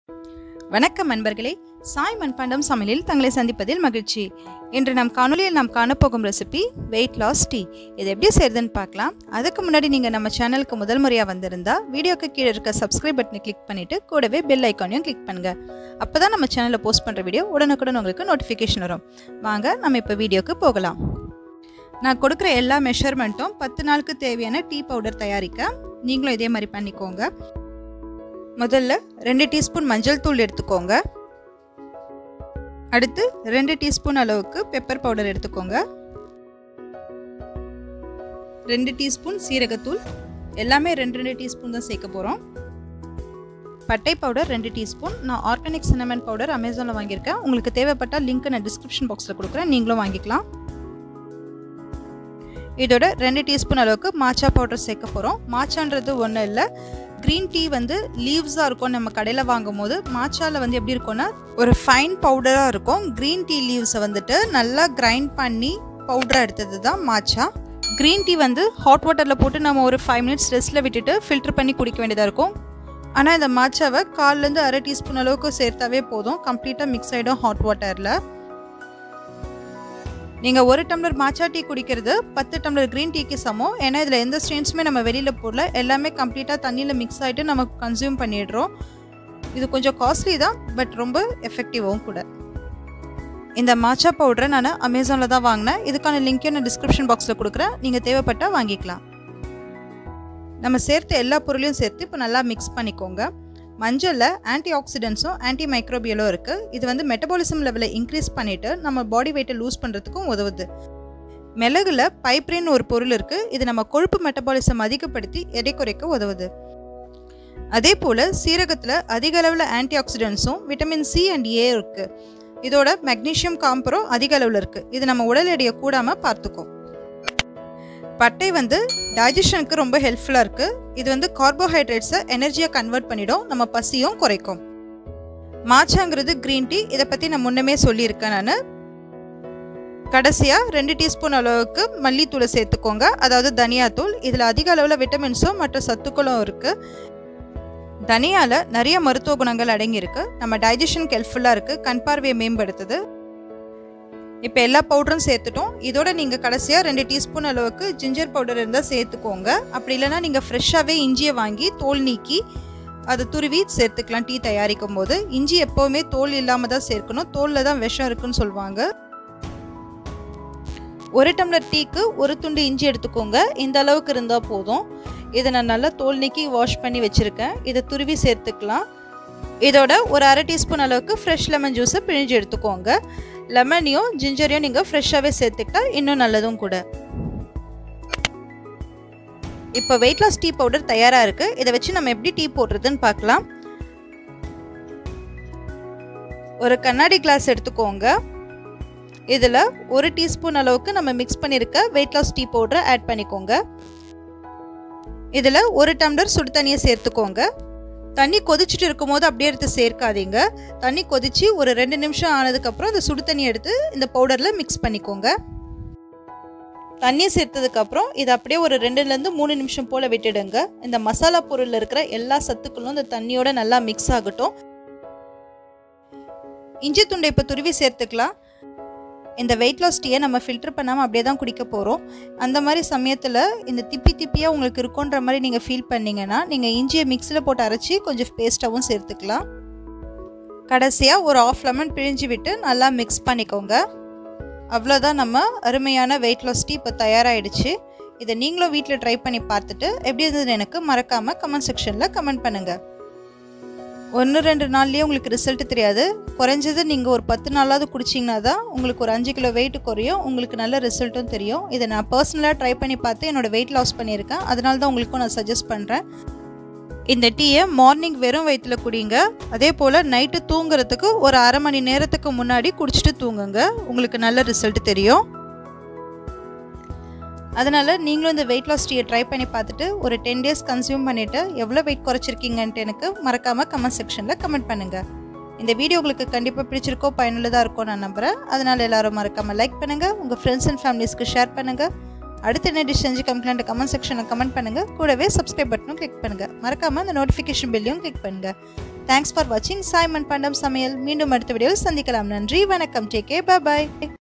வணக்கம் நண்பர்களே சாய் மண்பாண்டம் சமையலில் தங்களை சந்திப்பதில் மகிழ்ச்சி இன்று நம் காணொலியில் நாம் காணப்போகும் ரெசிபி வெயிட் லாஸ் டீ இது எப்படி செய்யறதுன்னு பார்க்கலாம் அதுக்கு முன்னாடி நீங்கள் நம்ம சேனலுக்கு முதல் முறையாக வந்திருந்தா வீடியோக்கு கீழே இருக்க சப்ஸ்கிரைப் பட்டனை கிளிக் பண்ணிவிட்டு கூடவே பெல் ஐக்கானையும் கிளிக் பண்ணுங்கள் அப்போ தான் நம்ம சேனலில் போஸ்ட் பண்ணுற வீடியோ உடனுக்குடன் உங்களுக்கு நோட்டிஃபிகேஷன் வரும் வாங்க நம்ம இப்போ வீடியோக்கு போகலாம் நான் கொடுக்குற எல்லா மெஷர்மெண்ட்டும் பத்து நாளுக்கு தேவையான டீ பவுடர் தயாரிக்க நீங்களும் இதே மாதிரி பண்ணிக்கோங்க முதல்ல ரெண்டு டீஸ்பூன் மஞ்சள் தூள் எடுத்துக்கோங்க அடுத்து ரெண்டு டீஸ்பூன் அளவுக்கு பெப்பர் பவுடர் எடுத்துக்கோங்க ரெண்டு டீஸ்பூன் சீரகத்தூள் எல்லாமே ரெண்டு ரெண்டு டீஸ்பூன் தான் சேர்க்க போகிறோம் பட்டை பவுடர் ரெண்டு டீஸ்பூன் நான் ஆர்கானிக் சினமன் பவுடர் அமேசானில் வாங்கியிருக்கேன் உங்களுக்கு தேவைப்பட்டால் லிங்க் நான் டிஸ்கிரிப்ஷன் பாக்ஸில் கொடுக்குறேன் நீங்களும் வாங்கிக்கலாம் இதோட ரெண்டு டீஸ்பூன் அளவுக்கு மாச்சா பவுடர் சேர்க்க போகிறோம் மாச்சான்றது ஒன்றும் இல்லை க்ரீன் டீ வந்து லீவ்ஸாக இருக்கும் நம்ம கடையில் வாங்கும் போது மாச்சாவில் வந்து எப்படி இருக்கும்னா ஒரு ஃபைன் பவுடராக இருக்கும் க்ரீன் டீ லீவ்ஸை வந்துட்டு நல்லா கிரைண்ட் பண்ணி பவுடராக எடுத்தது தான் மாச்சா க்ரீன் டீ வந்து ஹாட் வாட்டரில் போட்டு நம்ம ஒரு ஃபைவ் மினிட்ஸ் ரெஸ்ட்டில் விட்டுட்டு ஃபில்டர் பண்ணி குடிக்க வேண்டியதாக இருக்கும் ஆனால் இந்த மாச்சாவை கால்லேருந்து அரை டீஸ்பூன் அளவுக்கு சேர்த்தாவே போதும் கம்ப்ளீட்டாக மிக்ஸ் ஆகிடும் ஹாட் வாட்டரில் நீங்கள் ஒரு டம்ளர் மாச்சா டீ குடிக்கிறது பத்து டம்ளர் க்ரீன் டீக்கு சமம் ஏன்னா இதில் எந்த ஸ்ட்ரெயின்ஸுமே நம்ம வெளியில் போடல எல்லாமே கம்ப்ளீட்டாக தண்ணியில் மிக்ஸ் ஆகிட்டு நம்ம கன்சியூம் பண்ணிடுறோம் இது கொஞ்சம் காஸ்ட்லி தான் பட் ரொம்ப எஃபெக்டிவாகவும் கூட இந்த மாச்சா பவுடரை நான் அமேசானில் தான் வாங்கினேன் இதுக்கான லிங்க்கையும் நான் டிஸ்கிரிப்ஷன் பாக்ஸில் கொடுக்குறேன் நீங்கள் தேவைப்பட்டால் வாங்கிக்கலாம் நம்ம சேர்த்த எல்லா பொருளையும் சேர்த்து இப்போ நல்லா மிக்ஸ் பண்ணிக்கோங்க மஞ்சளில் ஆன்டி ஆக்சிடென்ட்ஸும் ஆன்டி மைக்ரோபியலும் இருக்குது இது வந்து மெட்டபாலிசம் லெவலை இன்க்ரீஸ் பண்ணிவிட்டு நம்ம பாடி வெயிட்டை லூஸ் பண்ணுறதுக்கும் உதவுது மிளகுல பைப்ரின் ஒரு பொருள் இருக்குது இது நம்ம கொழுப்பு மெட்டபாலிசம் அதிகப்படுத்தி எடை குறைக்க உதவுது அதே போல் சீரகத்தில் அதிக அளவில் ஆன்டி ஆக்சிடென்ட்ஸும் விட்டமின் சி அண்ட் ஏ இருக்குது இதோட மெக்னீஷியம் காம்பரும் அதிக அளவில் இருக்குது இது நம்ம உடல் எடையை கூடாமல் பார்த்துக்கும் பட்டை வந்து டைஜஷனுக்கு ரொம்ப ஹெல்ப்ஃபுல்லாக இருக்குது இது வந்து கார்போஹைட்ரேட்ஸை எனர்ஜியாக கன்வெர்ட் பண்ணிடும் நம்ம பசியும் குறைக்கும் மாச்சாங்கிறது க்ரீன் டீ இதை பற்றி நான் முன்னமே சொல்லியிருக்கேன் நான் கடைசியாக ரெண்டு டீஸ்பூன் அளவுக்கு மல்லித்தூளை சேர்த்துக்கோங்க அதாவது தனியாத்தூள் இதில் அதிக அளவில் விட்டமின்ஸும் மற்ற சத்துக்களும் இருக்குது தனியால் நிறைய மருத்துவ குணங்கள் அடங்கியிருக்கு நம்ம டைஜஷனுக்கு ஹெல்ப்ஃபுல்லாக இருக்குது கண் பார்வையை மேம்படுத்துது இப்போ எல்லா பவுடரும் சேர்த்துட்டோம் இதோட நீங்கள் கடைசியாக ரெண்டு டீஸ்பூன் அளவுக்கு ஜிஞ்சர் பவுடர் இருந்தால் சேர்த்துக்கோங்க அப்படி இல்லைனா நீங்கள் ஃப்ரெஷ்ஷாகவே இஞ்சியை வாங்கி தோல் நீக்கி அதை துருவி சேர்த்துக்கலாம் டீ தயாரிக்கும் போது இஞ்சி எப்போவுமே தோல் இல்லாமல் தான் சேர்க்கணும் தோலில் தான் விஷம் இருக்குன்னு சொல்லுவாங்க ஒரு டம்ளர் டீக்கு ஒரு துண்டு இஞ்சி எடுத்துக்கோங்க இந்த அளவுக்கு இருந்தால் போதும் இதை நான் நல்லா தோல் நீக்கி வாஷ் பண்ணி வச்சுருக்கேன் இதை துருவி சேர்த்துக்கலாம் இதோட ஒரு அரை டீஸ்பூன் அளவுக்கு ஃப்ரெஷ் லெமன் ஜூஸை பிழிஞ்சு எடுத்துக்கோங்க லெமனையும் ஜிஞ்சரையும் நீங்கள் ஃப்ரெஷ்ஷாகவே சேர்த்துக்கிட்டா இன்னும் நல்லதும் கூட இப்போ வெயிட் லாஸ் டீ பவுடர் தயாராக இருக்குது இதை வச்சு நம்ம எப்படி டீ போடுறதுன்னு பார்க்கலாம் ஒரு கண்ணாடி கிளாஸ் எடுத்துக்கோங்க இதில் ஒரு டீஸ்பூன் அளவுக்கு நம்ம மிக்ஸ் பண்ணியிருக்க வெயிட் லாஸ் டீ பவுடரை ஆட் பண்ணிக்கோங்க இதில் ஒரு டம்ளர் சுடு தண்ணியை சேர்த்துக்கோங்க தண்ணி கொதிச்சுட்டு இருக்கும்போது அப்படியே எடுத்து சேர்க்காதீங்க தண்ணி கொதித்து ஒரு ரெண்டு நிமிஷம் ஆனதுக்கப்புறம் அந்த சுடு தண்ணி எடுத்து இந்த பவுடரில் மிக்ஸ் பண்ணிக்கோங்க தண்ணி சேர்த்ததுக்கப்புறம் இது அப்படியே ஒரு ரெண்டுலேருந்து மூணு நிமிஷம் போல் விட்டுடுங்க இந்த மசாலா பொருளில் இருக்கிற எல்லா சத்துக்களும் இந்த தண்ணியோட நல்லா மிக்ஸ் ஆகட்டும் இஞ்சி துண்டை இப்போ துருவி சேர்த்துக்கலாம் இந்த வெயிட் லாஸ் டீயை நம்ம ஃபில்டர் பண்ணாமல் அப்படியே தான் குடிக்க போகிறோம் அந்த மாதிரி சமயத்தில் இந்த திப்பி திப்பியாக உங்களுக்கு இருக்குன்ற மாதிரி நீங்கள் ஃபீல் பண்ணிங்கன்னா நீங்கள் இஞ்சியை மிக்சியில் போட்டு அரைச்சி கொஞ்சம் பேஸ்ட்டாகவும் சேர்த்துக்கலாம் கடைசியாக ஒரு ஆஃப் லெமன் பிழிஞ்சு விட்டு நல்லா மிக்ஸ் பண்ணிக்கோங்க அவ்வளோதான் நம்ம அருமையான வெயிட் லாஸ் டீ இப்போ தயாராகிடுச்சு இதை நீங்களும் வீட்டில் ட்ரை பண்ணி பார்த்துட்டு எப்படி இருந்ததுன்னு எனக்கு மறக்காமல் கமெண்ட் செக்ஷனில் கமெண்ட் பண்ணுங்கள் ஒன்று ரெண்டு நாள்லேயே உங்களுக்கு ரிசல்ட் தெரியாது குறைஞ்சது நீங்கள் ஒரு பத்து நாளாவது குடிச்சிங்கன்னா தான் உங்களுக்கு ஒரு அஞ்சு கிலோ வெயிட் குறையும் உங்களுக்கு நல்ல ரிசல்ட்டும் தெரியும் இதை நான் பர்சனலாக ட்ரை பண்ணி பார்த்து என்னோடய வெயிட் லாஸ் பண்ணியிருக்கேன் அதனால தான் உங்களுக்கும் நான் சஜஸ்ட் பண்ணுறேன் இந்த டீயை மார்னிங் வெறும் வயிற்றில் குடிங்க அதே போல் நைட்டு தூங்குறதுக்கு ஒரு அரை மணி நேரத்துக்கு முன்னாடி குடிச்சிட்டு தூங்குங்க உங்களுக்கு நல்ல ரிசல்ட் தெரியும் அதனால் நீங்களும் இந்த வெயிட் லாஸ் டீயை ட்ரை பண்ணி பார்த்துட்டு ஒரு டென் டேஸ் கன்சியூம் பண்ணிவிட்டு எவ்வளோ வெயிட் குறைச்சிருக்கீங்கன்ட்டு எனக்கு மறக்காமல் கமெண்ட் செக்ஷனில் கமெண்ட் பண்ணுங்கள் இந்த வீடியோ உங்களுக்கு கண்டிப்பாக பிடிச்சிருக்கோ பயனுள்ளதாக இருக்கும் நான் நம்புகிறேன் அதனால் எல்லோரும் மறக்காமல் லைக் பண்ணுங்கள் உங்கள் ஃப்ரெண்ட்ஸ் அண்ட் ஃபேமிலிஸ்க்கு ஷேர் பண்ணுங்கள் அடுத்து என்ன டிஷ் செஞ்சு கம்ப்ளைண்ட் கமெண்ட் செக்ஷனில் கமெண்ட் பண்ணுங்கள் கூடவே சப்ஸ்கிரைப் பட்டனும் கிளிக் பண்ணுங்கள் மறக்காமல் அந்த நோட்டிஃபிகேஷன் பில்லையும் கிளிக் பண்ணுங்கள் தேங்க்ஸ் ஃபார் வாட்சிங் சாய்மன் பண்டம் சமையல் மீண்டும் அடுத்த வீடியோவில் சந்திக்கலாம் நன்றி வணக்கம் டேக் கே பாய்